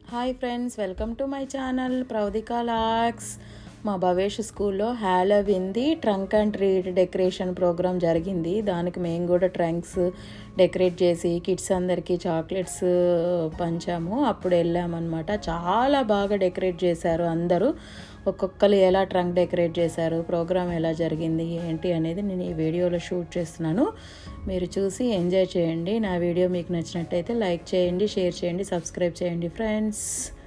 hi friends welcome to my channel Praudhika లాక్స్ మా భవేష్ స్కూల్లో హ్యాలోవిన్ది trunk and treat decoration programme జరిగింది దానికి మేము కూడా ట్రంక్స్ డెకరేట్ చేసి కిడ్స్ అందరికీ చాక్లెట్స్ పంచాము అప్పుడు వెళ్ళామన్నమాట చాలా బాగా డెకరేట్ చేశారు అందరూ ఒక్కొక్కరు ఎలా ట్రంక్ డెకరేట్ చేశారు ప్రోగ్రామ్ ఎలా జరిగింది ఏంటి అనేది నేను ఈ వీడియోలో షూట్ చేస్తున్నాను మీరు చూసి ఎంజాయ్ చేయండి నా వీడియో మీకు నచ్చినట్టయితే లైక్ చేయండి షేర్ చేయండి సబ్స్క్రైబ్ చేయండి ఫ్రెండ్స్